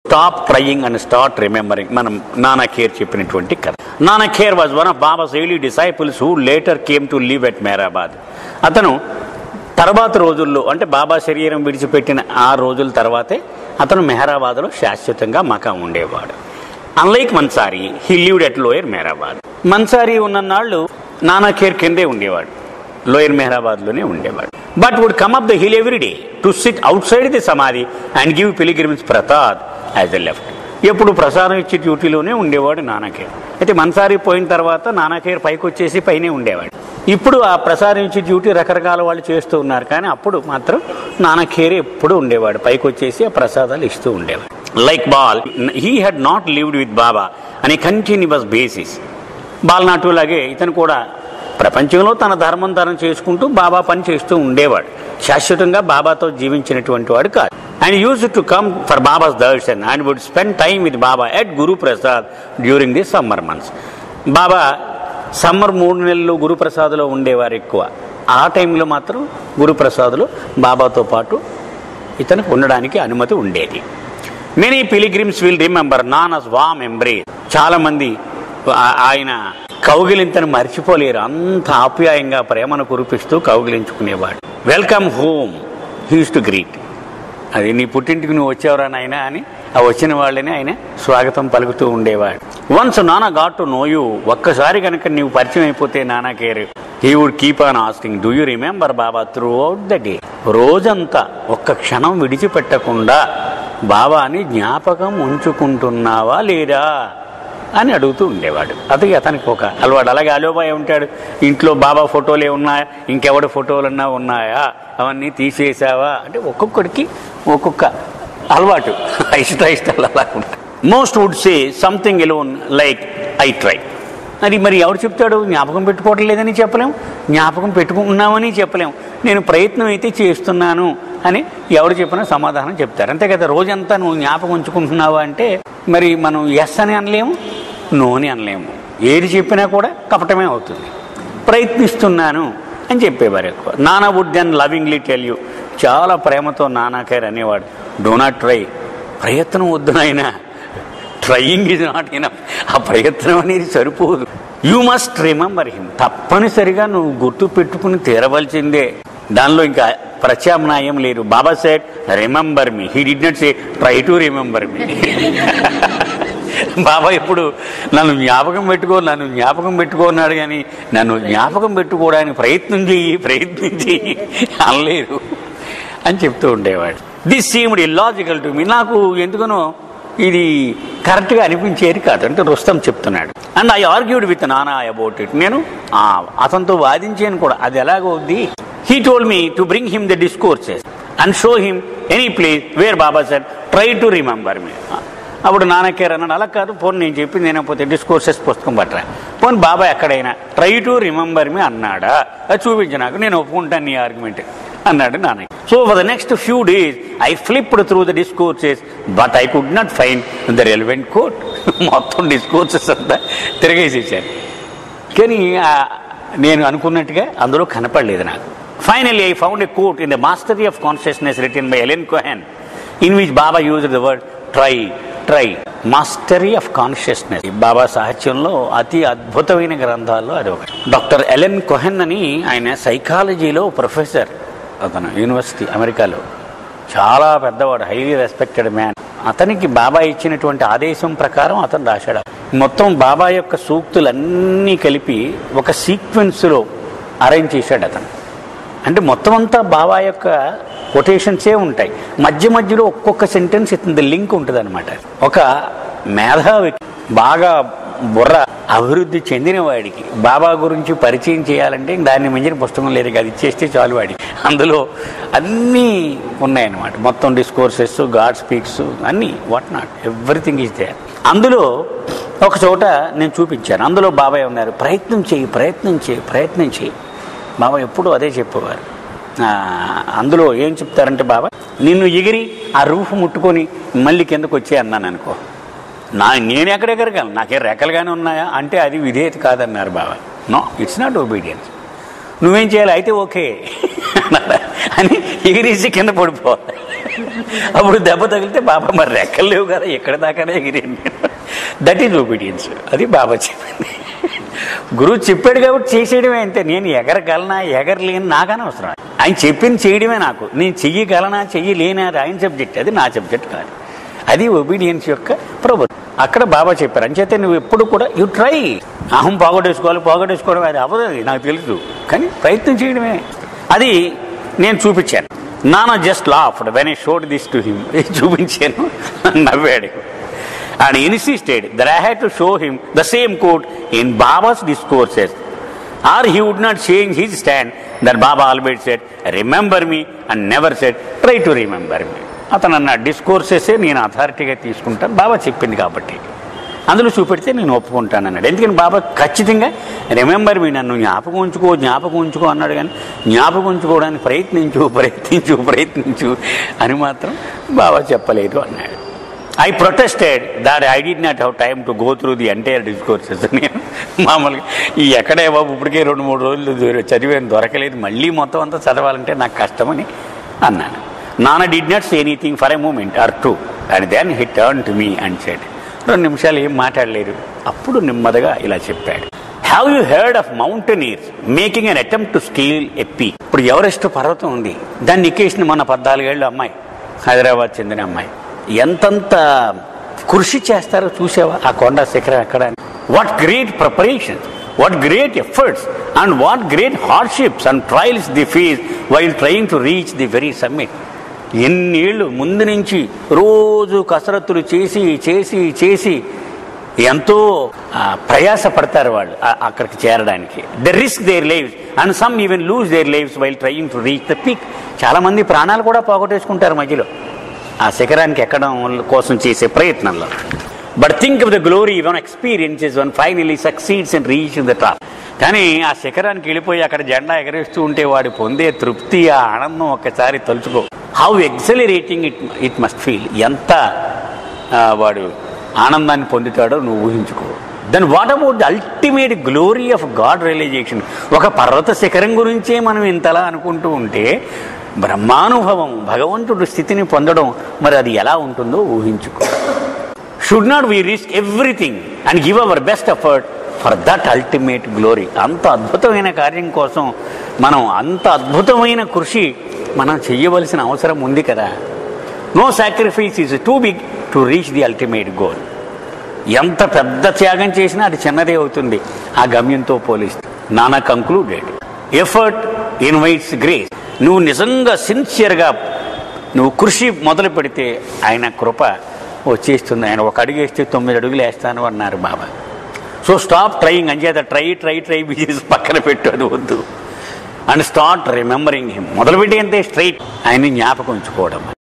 stop trying and start remembering మనం నానా ఖేర్ చెప్పినటువంటి కథ Nana Kher was one of Baba's early disciples who later came to live at Meherabad అతను తర్వాత రోజుల్లో అంటే బాబా శరీరం విడిచిపెట్టిన ఆ రోజుల తర్వాతే అతను మెహరాబాద్లో శాశ్వతంగా మకా ఉండేవాడు unlike Mansari he lived at lower Meherabad Mansari ఉన్న నాళ్ళు నానా ఖేర్ కిందే ఉండేవాడు లోయర్ మెహరాబాద్లోనే ఉండేవాడు but would come up the hill every day to sit outside the samadhi and give pilgrims prasad as a left ఎప్పుడు ప్రసాదం ఇచ్చే డ్యూటీలోనే ఉండేవాడు నానాఖేర్ అయితే మన్సారి పోయిన తర్వాత నానాఖేర్ పైకి వచ్చేసి పైనే ఉండేవాడు ఇప్పుడు ఆ ప్రసాదం ఇచ్చే డ్యూటీ రకరకాల వాళ్ళు చేస్తూ ఉన్నారు కానీ అప్పుడు మాత్రం నానాఖేర్ ఎప్పుడు ఉండేవాడు పైకి వచ్చేసి ఆ ప్రసాదాలు ఇస్తూ ఉండేవాడు like Bal he had not lived with Baba అని కంటిన్యూస్ బేసిస్ బాలనాటు లాగే ఇతను కూడా ప్రపంచంలో తన ధర్మం తనం చేసుకుంటూ బాబా పని చేస్తూ ఉండేవాడు శాశ్వతంగా బాబాతో జీవించినటువంటి వాడు కాదు and use to come for Baba's darshan and would spend time with Baba at Guru Prasad during the summer months Baba summer మూడు నెలలు గురుప్రసాద్లో ఉండేవారు ఎక్కువ ఆ టైంలో మాత్రం గురుప్రసాద్లో బాబాతో పాటు ఇతనికి ఉండడానికి అనుమతి ఉండేది many pilgrims will remember Nana's warm embrace చాలా మంది ఆ- ఆయన కౌగిలింతను మర్చిపోలేరు అంత ఆప్యాయంగా ప్రేమను కురిపిస్తూ కౌగిలించుకునేవాడు welcome home his to greet అది నీ పుట్టింటికి నువ్వు వచ్చావురా నాయన అని ఆ వచ్చిన వాళ్ళని ఆయన స్వాగతం పలుకుతూ ఉండేవాడు వన్స్ నానా గాట్ టు నో యూ ఒక్కసారి కనుక నీవు పరిచయం అయిపోతే Nana Kher he would keep on asking do you remember Baba throughout the day రోజంతా ఒక్క క్షణం విడిచిపెట్టకుండా బాబాని జ్ఞాపకం ఉంచుకుంటున్నావా లేదా అని అడుగుతూ ఉండేవాడు అది అతనికి ఒక అలవాడు అలాగే అలోబాయ్ ఉంటాడు ఇంట్లో బాబా ఫోటోలే ఉన్నాయా ఇంకెవడి ఫోటోలన్నా ఉన్నాయా అవన్నీ తీసేసావా అంటే ఒక్కొక్కడికి ఒక్కొక్క అలవాటు ఇష్ట ఇష్టాలు అలా ఉంటాయి most would say something alone like I try అది మరి ఎవరు చెప్తాడు జ్ఞాపకం పెట్టుకోవటం లేదని చెప్పలేం జ్ఞాపకం పెట్టుకుంటున్నామని చెప్పలేం నేను ప్రయత్నం అయితే చేస్తున్నాను అని ఎవరు చెప్పినా సమాధానం చెప్తారు అంతే కదా రోజంతా నువ్వు జ్ఞాపకం ఉంచుకుంటున్నావా అంటే మరి మనం ఎస్ అని అనలేము నో అని అనలేము ఏది చెప్పినా కూడా కపటమే అవుతుంది ప్రయత్నిస్తున్నాను అని చెప్పేవారు ఎక్కువ Nana would then lovingly tell you చాలా ప్రేమతో నానాకేర్ అనేవాడు డో నాట్ ట్రై ప్రయత్నం వద్దు నాయనా ట్రయింగ్ ఇస్ నాట్ ఇనఫ్ ఆ ప్రయత్నం అనేది సరిపోదు యూ మస్ట్ రిమెంబర్ హిమ్ తప్పనిసరిగా నువ్వు గుర్తు పెట్టుకుని తీరవలసిందే దానిలో ఇంకా ప్రత్యామ్నాయం లేదు Baba said remember me he did not say try to remember me Baba ఇప్పుడు నన్ను జ్ఞాపకం పెట్టుకో నన్ను జ్ఞాపకం పెట్టుకున్నాడు కానీ నన్ను జ్ఞాపకం పెట్టుకోవడానికి ప్రయత్నం చెయ్యి ప్రయత్నం చెయ్యి అనలేరు అని చెప్తూ ఉండేవాడు this seemed illogical to me నాకు ఎందుకనో ఇది కరెక్ట్గా అనిపించేది కాదు అంటే రుస్తం చెప్తున్నాడు and I argued with Nana about it నేను ఆ, అతనితో వాదించాను కూడా అది ఎలాగవుద్ది he told me to bring him the discourses and show him any place where Baba said try to remember me అప్పుడు నాన్నకేర్ అన్నాడు అలా కాదు పోనీ నేను చెప్పింది నేనైపోతే డిస్కోర్సెస్ పుస్తకం పట్టరా పోనీ బాబా ఎక్కడైనా ట్రై టు రిమెంబర్ మీ అన్నాడా అది చూపించు నాకు నేను ఒప్పుకుంటాను నీ ఆర్గ్యుమెంట్ అన్నాడు నాన్నయ్య so for the next few days I flipped through the discourses but I could not find the relevant quote మొత్తం డిస్కోర్సెస్ అంతా తిరగేసేసాను కానీ ఆ, నేను అనుకున్నట్టుగా అందులో కనపడలేదు నాకు finally I found a quote in the mastery of consciousness return by Ellen Cohen in which Baba use the word try try mastery of consciousness Baba సాహిత్యంలో అతి అద్భుతమైన గ్రంథాల్లో అది ఒకటి డాక్టర్ ఎలెన్ కొహెన్ అని ఆయన సైకాలజీలో ప్రొఫెసర్ అతను యూనివర్సిటీ అమెరికాలో చాలా పెద్దవాడు హైలీ రెస్పెక్టెడ్ మ్యాన్ అతనికి బాబా ఇచ్చినటువంటి ఆదేశం ప్రకారం అతను రాశాడు మొత్తం బాబా యొక్క సూక్తులన్నీ కలిపి ఒక సీక్వెన్స్లో అరేంజ్ చేశాడు అతను అంటే మొత్తం అంతా బాబా యొక్క కొటేషన్సే ఉంటాయి మధ్య మధ్యలో ఒక్కొక్క సెంటెన్స్ ఇతని లింక్ ఉంటుంది అనమాట ఒక మేధావి బాగా బుర్ర అభివృద్ధి చెందిన వాడికి బాబా గురించి పరిచయం చేయాలంటే దాన్ని మించిన పుస్తకం లేదు అది ఇచ్చేస్తే చాలు వాడికి అందులో అన్నీ ఉన్నాయన్నమాట మొత్తం డిస్కోర్సెస్ గాడ్ స్పీక్స్ అన్నీ what not everything is there అందులో ఒక చోట నేను చూపించాను అందులో బాబాయ్ ఉన్నారు ప్రయత్నం చేయి ప్రయత్నం చేయి ప్రయత్నం చేయి బాబా ఎప్పుడూ అదే చెప్పేవారు ఆ, అందులో ఏం చెప్తారంటే బాబా నిన్ను ఎగిరి ఆ రూఫ్ ముట్టుకొని మళ్ళీ కిందకు వచ్చే అన్నాను అనుకో నా నేను ఎక్కడెక్కడికెళ్ళను నాకే రెక్కలుగానే ఉన్నాయా అంటే అది విధేయత కాదన్నారు Baba no it's not obedience నువ్వేం చేయాలి అయితే ఓకే అని ఎగిరేసి కింద పడిపోవాలి అప్పుడు దెబ్బ తగిలితే బాబా మరి రెక్కలు లేవు కదా ఎక్కడ దాకానే ఎగిరాను దట్ ఈజ్ ఒబీడియన్స్ అది బాబా చెప్పింది గురువు చెప్పాడు కాబట్టి చేసేయడమే అంతే నేను ఎగరగలనా ఎగరలేని నాకు అనవసరం ఆయన చెప్పింది చేయడమే నాకు నేను చెయ్యగలనా చెయ్యలేనా అది ఆయన సబ్జెక్ట్ అది నా సబ్జెక్ట్ కాదు అది ఒబీడియన్స్ యొక్క ప్రభుత్వం అక్కడ బాబా చెప్పారు అంచేతే నువ్వు ఎప్పుడు కూడా యు ట్రై అహం పోగొట్టేసుకోవాలి పోగొట్టేసుకోవడం అది అవ్వదు అది నాకు తెలుసు కానీ ప్రయత్నం చేయడమే అది నేను చూపించాను నాన్న just laughed when I showed this to him చూపించాను నవ్వాడు and insisted that I had to show him the same quote in Baba's discourses or he would not change his stand that Baba albeit said remember me and never said try to remember me అతను అన్న డిస్కోర్సెసే నేను అథారిటీగా తీసుకుంటాను బాబా చెప్పింది కాబట్టి అందులో చూపెడితే నేను ఒప్పుకుంటాను అన్నాడు ఎందుకని బాబా ఖచ్చితంగా రిమెంబర్ మీ నన్ను జ్ఞాపకం ఉంచుకో జ్ఞాపకం ఉంచుకో అన్నాడు కానీ జ్ఞాపకం ఉంచుకోవడానికి ప్రయత్నించు ప్రయత్నించు ప్రయత్నించు అని మాత్రం బాబా చెప్పలేదు అన్నాడు I protested that I did not have time to go through the entire discourses నేను మామూలుగా ఈ ఎక్కడే బాబు ఇప్పటికే రెండు మూడు రోజులు దొరి- చదివాను దొరకలేదు మళ్ళీ మొత్తం అంతా చదవాలంటే నాకు కష్టమని అన్నాను నాన్న did not say anything for a moment or two and then he turn to me and said రెండు నిమిషాలు ఏం మాట్లాడలేదు అప్పుడు నెమ్మదిగా ఇలా చెప్పాడు have you heard of mountaineers making an attempt to scale ఎప్పి ఇప్పుడు ఎవరెస్ట్ పర్వతం ఉంది దాన్ని ఎక్కేసిన మన పద్నాలుగేళ్ళు అమ్మాయి హైదరాబాద్ చెందిన అమ్మాయి ఎంతంత కృషి చేస్తారో చూసావా ఆ కొండ శిఖరం ఎక్కడ what great preparation what great efforts and what great hardships and trials they face while trying to reach the very summit ఎన్నేళ్ళు ముందు నుంచి రోజు కసరత్తులు చేసి చేసి చేసి ఎంతో ఆ, ప్రయాస పడతారు వాళ్ళు ఆ- అక్కడికి చేరడానికి they risk their lives and some even lose their lives while trying to reach the peak చాలా మంది ప్రాణాలు కూడా పోగొట్టేసుకుంటారు మధ్యలో ఆ శిఖరానికి ఎక్కడం కోసం చేసే ప్రయత్నంలో but think of the glory one experiences one finally succeeds and reach the top కానీ ఆ శిఖరానికి వెళ్ళిపోయి అక్కడ జెండా ఎగరేస్తూ ఉంటే వాడు పొందే తృప్తి ఆ ఆనందం ఒక్కసారి తలుచుకో how exhilarating it it must feel ఎంత ఆ, వాడు ఆనందాన్ని పొందుతాడో నువ్వు ఊహించుకో then what about the ultimate glory of God realization ఒక పర్వత శిఖరం గురించే మనం ఇంతలా అనుకుంటూ ఉంటే బ్రహ్మానుభవం భగవంతుడు స్థితిని పొందడం మరి అది ఎలా ఉంటుందో ఊహించుకో should not we risk everything and give our best effort for that ultimate glory అంత అద్భుతమైన కార్యం కోసం మనం అంత అద్భుతమైన కృషి మనం చెయ్యవలసిన అవసరం ఉంది కదా no sacrifice is too big to reach the ultimate goal ఎంత పెద్ద త్యాగం చేసినా అది చిన్నదే అవుతుంది ఆ గమ్యంతో పోలిస్తే నానా కంక్లూడెడ్ ఎఫర్ట్ ఇన్వైట్స్ గ్రేస్ నువ్వు నిజంగా సిన్సియర్గా నువ్వు కృషి మొదలు పెడితే ఆయన కృప వచ్చేస్తుంది ఆయన ఒక అడుగు వేస్తే తొమ్మిది అడుగులు వేస్తాను అన్నారు బాబా సో స్టాప్ ట్రయింగ్ అంచేత ట్రై ట్రై ట్రై బిజీస్ పక్కన పెట్టు అది వద్దు అండ్ స్టార్ట్ రిమెంబరింగ్ హిమ్ మొదలుపెట్టి అంతే స్ట్రైట్ ఆయన్ని జ్ఞాపకం ఉంచుకోవడం